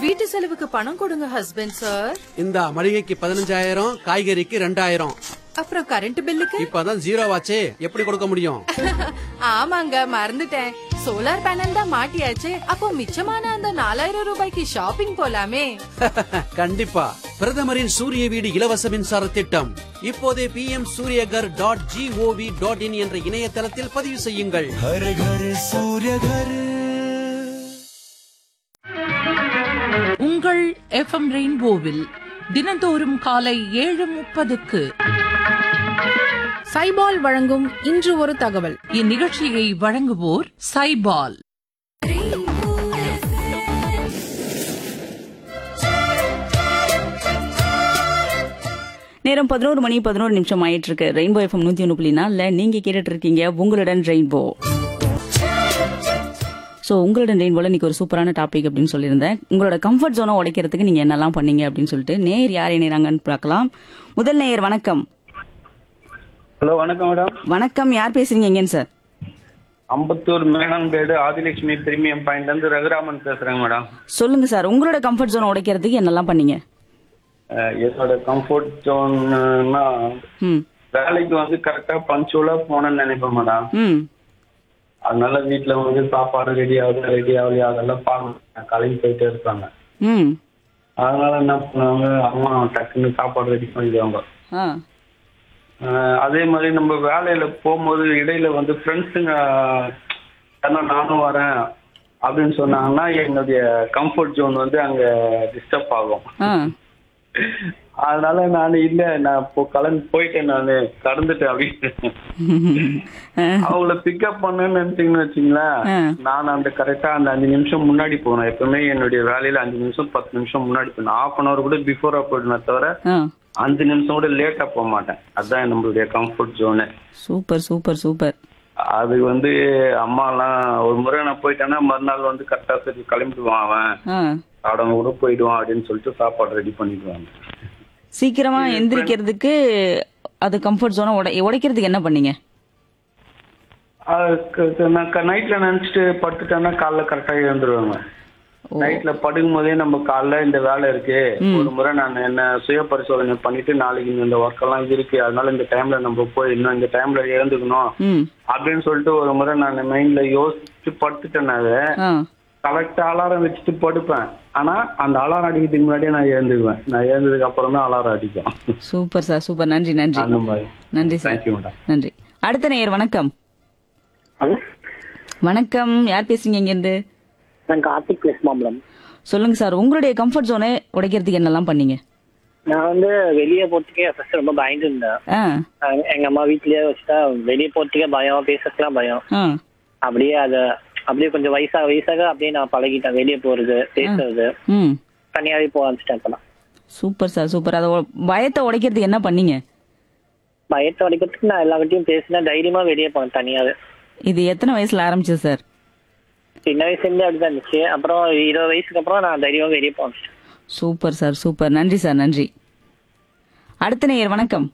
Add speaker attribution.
Speaker 1: வீட்டு செலவுக்கு பணம் கொடுங்க ஹஸ்பண்ட் சார்
Speaker 2: இந்த மளிகைக்கு பதினஞ்சாயிரம் காய்கறிக்கு ரெண்டாயிரம்
Speaker 1: அப்புறம் கரண்ட் பில்லுக்கு
Speaker 2: இப்பதான் ஜீரோ ஆச்சே எப்படி கொடுக்க முடியும்
Speaker 1: ஆமாங்க மறந்துட்டேன் சோலார் பேனல் தான் மாட்டியாச்சு அப்போ மிச்சமான அந்த நாலாயிரம் ரூபாய்க்கு ஷாப்பிங் போலாமே
Speaker 2: கண்டிப்பா பிரதமரின் சூரிய வீடு இலவச மின்சார திட்டம் இப்போதே P M Suryaghar dot GOV dot in என்ற இணையதளத்தில் பதிவு செய்யுங்கள்
Speaker 3: हर घर सूर्य घर
Speaker 4: உங்கள் எஃப்எம் ரெயின்போவில் தினந்தோறும் காலை ஏழு முப்பதுக்கு
Speaker 5: சைபால் வழங்கும் இன்று ஒரு தகவல்
Speaker 4: இந்நிகழ்ச்சியை வழங்குவோர் சைபால்
Speaker 6: நேரம் பதினோரு மணி பதினோரு நிமிஷம் ஆயிட்டு இருக்கு ரெயின்போ எஃப்எம் நூத்தி ஒன்று புள்ளி நாலுல நீங்க கேட்டுட்டு இருக்கீங்க உங்களுடன் ரெயின்போ ஸோ உங்களுடன் ரெயின்போல இன்னைக்கு ஒரு சூப்பரான டாபிக் அப்படின்னு சொல்லியிருந்தேன் உங்களோட கம்ஃபர்ட் ஜோனை உடைக்கிறதுக்கு நீங்க என்னெல்லாம் பண்ணீங்க அப்படின்னு சொல்லிட்டு நேர் யார் இணைறாங்கன்னு பார்க்கலாம் முதல் நேயர் வணக்கம்
Speaker 7: ஹலோ வணக்கம் மேடம்
Speaker 6: வணக்கம் யார் பேசுறீங்க எங்கன்னு சார்
Speaker 7: அம்பத்தூர் மேனம்பேடு ஆதிலட்சுமி பிரீமியம் பாயிண்ட்ல இருந்து ரகுராமன் பேசுறேங்க மேடம்
Speaker 6: சொல்லுங்க சார் உங்களோட கம்ஃபர்ட் ஜோனை உடைக்கிறதுக்கு என்னெல்லாம் பண்ணீங்க
Speaker 7: அஹ் என்னோட கம்ஃபர்ட் ஜோன்னா
Speaker 6: ம்
Speaker 7: வேலைக்கு வந்து கரெக்டா பஞ்சுவலா போனேன்னு நினைப்பேன் மேடம்
Speaker 6: ம்
Speaker 7: அதனால வீட்டுல வந்து சாப்பாடு ரெடி ஆகுது ரெடி ஆகலையா அதெல்லாம் பார்க்க கலங்கி போயிட்டே இருப்பாங்க
Speaker 6: ம்
Speaker 7: அதனால என்ன பண்ணுவாங்க அம்மா டக்குன்னு சாப்பாடு ரெடி பண்ணிடுவாங்க
Speaker 6: ஆ
Speaker 7: அஹ் அதே மாதிரி நம்ம வேலையில போகும்போது இடையில வந்து ஃப்ரெண்ட்ஸுங்க ஏன்னா நானும் வரேன் அப்படின்னு சொன்னாங்கன்னா என்னுடைய கம்ஃபர்ட் ஜோன் வந்து அங்க டிஸ்டர்ப் ஆகும்
Speaker 6: ஆ
Speaker 7: அதனால நான் இல்ல நான் இப்போ கலந்து போயிட்டேன் நான் கடந்துட்டேன் அப்படின்னு அவங்கள பிக்கப் பண்ணணும்னு நினைச்சீங்கன்னு வச்சுங்களேன்
Speaker 6: ஆ.
Speaker 7: நான் அந்த கரெக்டா அந்த அஞ்சு நிமிஷம் முன்னாடி போகணும் எப்பவுமே என்னுடைய வேலையில அஞ்சு நிமிஷம் பத்து நிமிஷம் முன்னாடி போகணும் ஹாஃப் அன் அவர் கூட பிஃபோரா போயிடுமே தவிர
Speaker 6: ஆ
Speaker 7: அஞ்சு நிமிஷம் கூட லேட்டா போக மாட்டேன் அதுதான் நம்மளுடைய comfort zone
Speaker 6: super super super
Speaker 7: அது வந்து அம்மா எல்லாம் ஒரு முறை நான் போயிட்டேன்னா மறுநாள் வந்து கரெக்டா சரி கிளம்பிடுவான் அவன்
Speaker 6: ஆ
Speaker 7: அவன் கூட போயிடுவான் அப்படின்னு சொல்லிட்டு சாப்பாடு ரெடி பண்ணிடுவாங்க
Speaker 6: சீக்கிரமா எந்திரிக்கிறதுக்கு அது கம்ஃபர்ட் ஜோனை உடை உடைக்கிறதுக்கு என்ன பண்ணீங்க
Speaker 7: அதுக்கு நான் நைட்ல நினைச்சிட்டு படுத்துட்டேன்னா காலைல கரெக்டா எழுந்துருவாங்க நைட்ல படுக்கும் போதே நம்ம காலைல இந்த வேலை இருக்கு ஒரு முறை நான் என்ன சுய பரிசோதனை பண்ணிட்டு நாளைக்கு இந்த ஒர்க் எல்லாம் இது இருக்கு அதனால இந்த டைம்ல நம்ம போய் இன்னும் இந்த டைம்ல எழுந்துக்கணும்
Speaker 6: ம்
Speaker 7: அப்படின்னு சொல்லிட்டு ஒரு முறை நான் மைண்ட்ல யோசிச்சு படுத்துட்டேனாவே
Speaker 6: ஆ
Speaker 7: கரெக்டா அலாரம் வச்சுட்டு படுப்பேன் ஆனா அந்த அலாரம் அடிக்கிறதுக்கு முன்னாடியே நான் எழுந்துக்குவேன் நான் எழுந்ததுக்கு அப்புறம் தான் அலாரம் அடிக்கும்
Speaker 6: சூப்பர் சார் சூப்பர் நன்றி நன்றி
Speaker 7: அந்த மாதிரி
Speaker 6: நன்றி சார்
Speaker 7: தேங்க்யூ மேடம்
Speaker 6: நன்றி அடுத்த நேயர் வணக்கம் வணக்கம் யார் பேசுறீங்க இங்கிருந்து
Speaker 8: நான் கார்த்திக் பேசுமா மேடம்
Speaker 6: சொல்லுங்க சார் உங்களுடைய கம்ஃபர்ட் ஜோனை உடைக்கிறதுக்கு என்னெல்லாம் பண்ணீங்க
Speaker 8: நான் வந்து வெளியே போறதுக்கே ஃபர்ஸ்ட் ரொம்ப பயந்து இருந்தேன்
Speaker 6: ஆ
Speaker 8: அஹ் எங்க அம்மா வீட்லயே வச்சுட்டா வெளியே போறதுக்கே பயம் பேசுறதுலாம் பயம்
Speaker 6: ஆ
Speaker 8: அப்படியே அத அப்படியே கொஞ்சம் வயசாக வயசாக அப்படியே நான் பழகிட்டேன் வெளியே போறது பேசுறது
Speaker 6: ம்
Speaker 8: தனியாவே போக ஆரம்பிச்சிட்டேன் இப்பெல்லாம்
Speaker 6: சூப்பர் சார் சூப்பர் அதை உ- பயத்தை உடைக்கிறதுக்கு என்ன பண்ணீங்க
Speaker 8: பயத்தை வடிக்கிறதுக்கு நான் எல்லார்கிட்டயும் பேசினேன் தைரியமா வெளியே போனேன் தனியாவே
Speaker 6: இது எத்தனை வயசுல ஆரம்பிச்சது சார்
Speaker 8: சின்ன வயசுல இருந்தே அப்படிதான் இருந்துச்சு அப்புறம் இருபது வயசுக்கு அப்புறம் நான் தைரியமா வெளியே போக ஆரம்பிச்சிட்டேன்
Speaker 6: சூப்பர் சார் சூப்பர் நன்றி சார் நன்றி அடுத்த நேயர் வணக்கம்